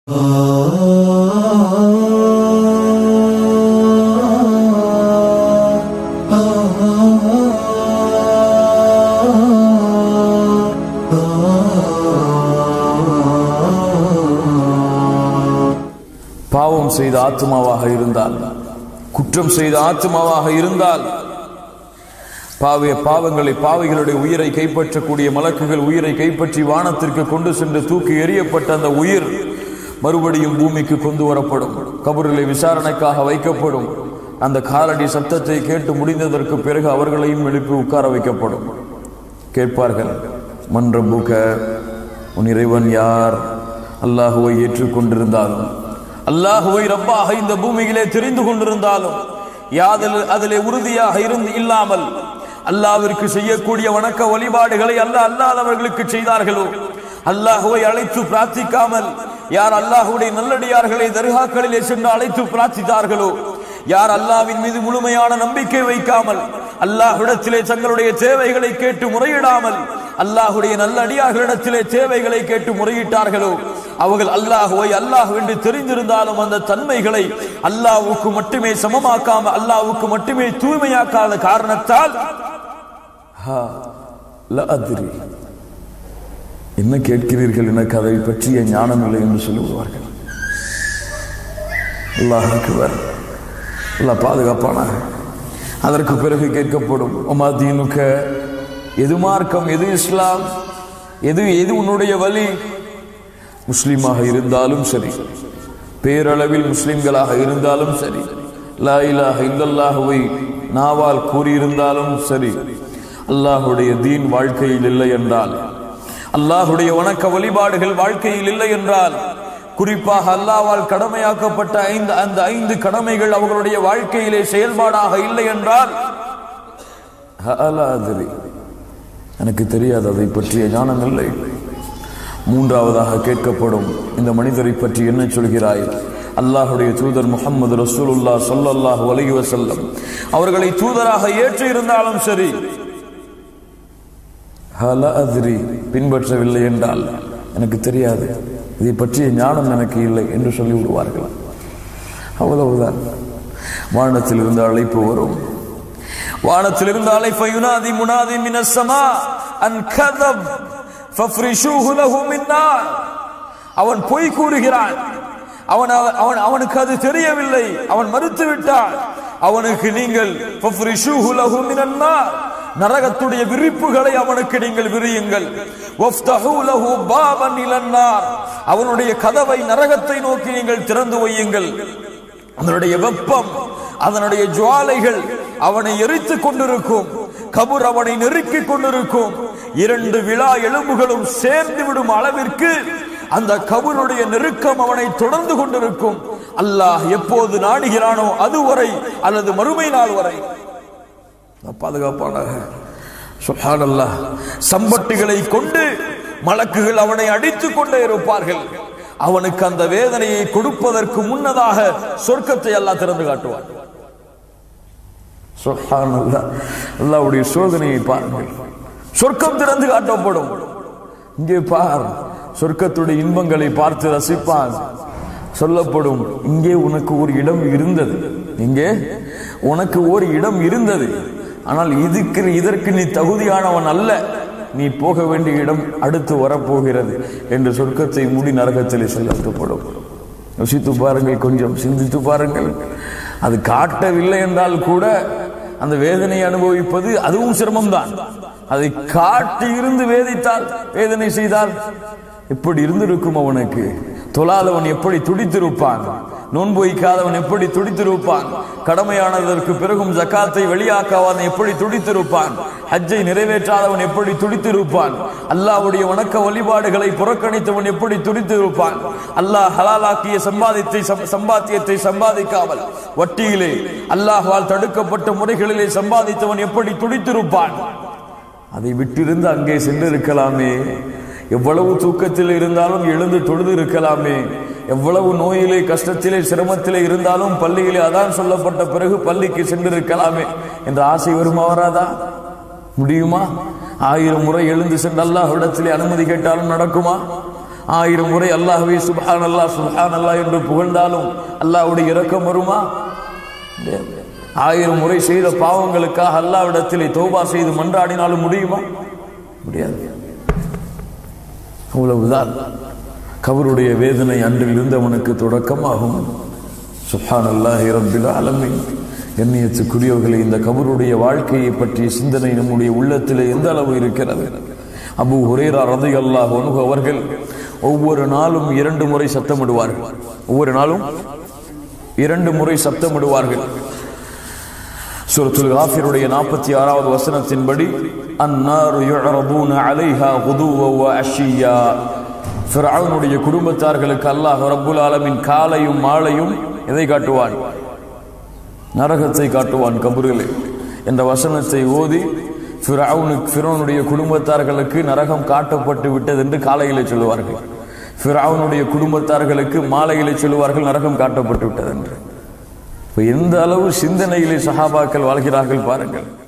பாவம் செய்த ஆத்மாவாக இருந்தால் குற்றம் செய்த ஆத்மாவாக இருந்தால் பாவிய பாவங்களை பாவிகளுடைய உயிரை கைப்பற்றக்கூடிய மலக்குகள் உயிரை கைப்பற்றி வானத்திற்கு கொண்டு சென்று தூக்கி எறியப்பட்ட அந்த உயிர் மறுபடியும் பூமிக்கு கொண்டு வரப்படும் கபரிலே விசாரணைக்காக வைக்கப்படும் அந்த காலடி சத்தத்தை கேட்டு முடிந்ததற்கு பிறகு அவர்களையும் எழுப்பி உட்கார வைக்கப்படும் கேட்பார்கள் மன்றம் பூக்க உன் இறைவன் யார் அல்லாஹுவை ஏற்றுக்கொண்டிருந்தாலும் அல்லாஹுவை ரப்பாக இந்த பூமியிலே தெரிந்து கொண்டிருந்தாலும் யாதில் அதிலே உறுதியாக இருந்து இல்லாமல் அல்லாவிற்கு செய்யக்கூடிய வணக்க வழிபாடுகளை அல்ல அல்லாதவர்களுக்கு செய்தார்களோ அல்லாஹுவை அழைத்து பிரார்த்திக்காமல் யார் அல்லாஹுடைய நல்லடியார்களை தர்காக்களிலே சென்று அழைத்து பிரார்த்தித்தார்களோ யார் அல்லாவின் மீது முழுமையான நம்பிக்கை வைக்காமல் அல்லாஹ்விடத்திலே தங்களுடைய தேவைகளை கேட்டு முறையிடாமல் அல்லாஹுடைய நல்ல அடியார்களிடத்திலே தேவைகளை கேட்டு முறையிட்டார்களோ அவர்கள் அல்லாஹுவை அல்லாஹ் என்று தெரிந்திருந்தாலும் அந்த தன்மைகளை அல்லாஹ்வுக்கு மட்டுமே சமமாக்காம அல்லாஹ்வுக்கு மட்டுமே தூய்மையாக்காத காரணத்தால் ஹா, லா அத்ரி. என்ன கேட்கிறீர்கள் எனக்கு அதை பற்றிய ஞானம் இல்லை என்று சொல்லி விடுவார்கள் அல்லாஹ் அக்பர் அல்லாஹ் பாதுகாப்பானாக அதற்கு பிறகு கேட்கப்படும் உமா தீனுக்க எது மார்க்கம் எது இஸ்லாம் எது எது உன்னுடைய வழி முஸ்லிமாக இருந்தாலும் சரி பேரளவில் முஸ்லிம்களாக இருந்தாலும் சரி லா இலாஹ இல்லல்லாஹுவை நாவால் கூறியிருந்தாலும் சரி அல்லாஹுடைய தீன் வாழ்க்கையில் இல்லை என்றால் அல்லாஹுடைய வணக்க வழிபாடுகள் வாழ்க்கையில் இல்லை என்றால் குறிப்பாக அல்லாவால் கடமையாக்கப்பட்ட ஐந்து அந்த ஐந்து கடமைகள் அவர்களுடைய வாழ்க்கையிலே செயல்பாடாக இல்லை என்றால் அலாதிரி எனக்கு தெரியாது அதை பற்றிய ஞானம் இல்லை மூன்றாவதாக கேட்கப்படும் இந்த மனிதரை பற்றி என்ன சொல்கிறாய் அல்லாஹுடைய தூதர் முகமது ரசூலுல்லா சொல்லல்லாஹு அலைஹி வஸல்லம் அவர்களை தூதராக ஏற்று இருந்தாலும் சரி ஹல அதிரி பின்பற்றவில்லை என்றால் எனக்கு தெரியாது இதை பற்றிய ஞானம் எனக்கு இல்லை என்று சொல்லி விடுவார்கள் அவ்வளவுதான் வானத்தில் இருந்து அழைப்பு வரும் வானத்தில் இருந்து அழைப்பை யுனாதி முனாதி மினசமா அன் கதப் ஃபஃப்ரிஷூஹு லஹு மின் நார் அவன் பொய் கூறுகிறான் அவன் அவன் அவனுக்கு அது தெரியவில்லை அவன் மறுத்து விட்டான் அவனுக்கு நீங்கள் ஃபஃப்ரிஷூஹு லஹு மினன் நார் நரகத்துடைய விரிப்புகளை அவனுக்கு நீங்கள் விரியுங்கள் வஃப்தஹூ லஹு பாபன் இலன் நார் அவனுடைய கதவை நரகத்தை நோக்கி நீங்கள் திறந்து வையுங்கள் அதனுடைய வெப்பம் அதனுடைய ஜுவாலைகள் அவனை எரித்துக் கொண்டிருக்கும் கபூர் அவனை நெருக்கிக் கொண்டிருக்கும் இரண்டு விழா எலும்புகளும் சேர்ந்து விடும் அளவிற்கு அந்த கபருடைய நெருக்கம் அவனை தொடர்ந்து கொண்டிருக்கும் அல்லாஹ் எப்போது நாடுகிறானோ அதுவரை அல்லது மறுமை நாள் வரை பாதுகாப்பானாக சுப்ஹானல்லாஹ் சம்பட்டிகளை கொண்டு மலக்குகள் அவனை அடித்துக் கொண்டே இருப்பார்கள் அவனுக்கு அந்த வேதனையை கொடுப்பதற்கு முன்னதாக சொர்க்கத்தை அல்லாஹ் திறந்து காட்டுவான் சுப்ஹானல்லாஹ் அல்லாஹ்வுடைய சோதனையை பாருங்கள் சொர்க்கம் திறந்து காட்டப்படும் இங்கே பார் சொர்க்கத்துடைய இன்பங்களை பார்த்து ரசிப்பான் சொல்லப்படும் இங்கே உனக்கு ஒரு இடம் இருந்தது இங்கே உனக்கு ஒரு இடம் இருந்தது ஆனால் இதுக்கு இதற்கு நீ தகுதியானவன் அல்ல நீ போக வேண்டிய இடம் அடுத்து வரப்போகிறது என்று சொர்க்கத்தை மூடி நரகத்திலே சொல்லப்படும் யோசித்து பாருங்கள் கொஞ்சம் சிந்தித்து பாருங்கள் அது காட்டவில்லை என்றால் கூட அந்த வேதனை அனுபவிப்பது அதுவும் சிரமம்தான் அதை காட்டி இருந்து வேதித்தால் வேதனை செய்தால் எப்படி இருந்திருக்கும் அவனுக்கு தொழாதவன் எப்படி துடித்திருப்பான் நோன்பு வைக்காதவன் எப்படி துடித்திருப்பான் கடமையானதற்கு பிறகும் ஜக்காத்தை வெளியாக்காதவன் எப்படி துடித்திருப்பான் ஹஜ்ஜை நிறைவேற்றாதவன் எப்படி துடித்திருப்பான் அல்லாஹ்வுடைய வணக்க வழிபாடுகளை புறக்கணித்தவன் எப்படி துடித்திருப்பான் அல்லாஹ் ஹலாலாக்கிய சம்பாதித்தை சம்பாத்தியத்தை சம்பாதிக்காமல் வட்டியிலே அல்லாஹ்வால் தடுக்கப்பட்ட முறைகளிலே சம்பாதித்தவன் எப்படி துடித்திருப்பான் அதை விட்டிருந்து அங்கே சென்று இருக்கலாமே எவ்வளவு தூக்கத்தில் இருந்தாலும் எழுந்து தொழுது இருக்கலாமே எவ்வளவு நோயிலே கஷ்டத்திலே சிரமத்திலே இருந்தாலும் பள்ளியிலே அதான் சொல்லப்பட்ட பிறகு பள்ளிக்கு சென்றிருக்கலாமே என்ற ஆசை வருமா வராதா முடியுமா ஆயிரம் முறை எழுந்து சென்று அல்லாஹ்விடத்திலே அனுமதி கேட்டாலும் நடக்குமா ஆயிரம் முறை அல்லாஹ்வை சுப்ஹான் அல்லாஹ் சுப்ஹான் அல்லாஹ் என்று புகழ்ந்தாலும் அல்லாஹ்வுடைய இரக்கம் வருமா முடியாது. ஆயிரம் முறை செய்த பாவங்களுக்காக அல்லாவிடத்திலே தௌபா செய்து மன்றாடினாலும் முடியுமா முடியாது அவ்வளவுதான் கபருடைய வேதனை அன்றில் இருந்தவனுக்கு தொடக்கமாகும் சுஹான் அல்லாஹி ரப்பில் ஆலமீன் எண்ணியத்துக்குரியவர்களை இந்த கபருடைய வாழ்க்கையை பற்றிய சிந்தனை நம்முடைய உள்ளத்திலே எந்த அளவு இருக்கிறது அபு ஹுரேரா ரதி அல்லாஹ் அவர்கள் ஒவ்வொரு நாளும் இரண்டு முறை சத்தமிடுவார்கள் ஒவ்வொரு நாளும் இரண்டு முறை சத்தமிடுவார்கள் சூரத்துல் காஃபிருடைய நாற்பத்தி ஆறாவது வசனத்தின்படி அன்னாரு யுஅரபூன அலைஹா குதுவ வ அஷியா ஃபிரௌனுடைய குடும்பத்தார்களுக்கு அல்லாஹ் ரப்புல் ஆலமின் காலையும் மாலையும் எதை காட்டுவான் நரகத்தை காட்டுவான் கபரிலே என்ற வசனத்தை ஓதி ஃபிரௌனுக்கு ஃபிரௌனுடைய குடும்பத்தார்களுக்கு நரகம் காட்டப்பட்டு விட்டது என்று காலையிலே சொல்லுவார்கள் ஃபிரௌனுடைய குடும்பத்தார்களுக்கு மாலையிலே சொல்லுவார்கள் நரகம் காட்டப்பட்டு விட்டது என்று இப்ப எந்த அளவு சிந்தனையிலே சஹாபாக்கள் வாழ்கிறார்கள் பாருங்கள்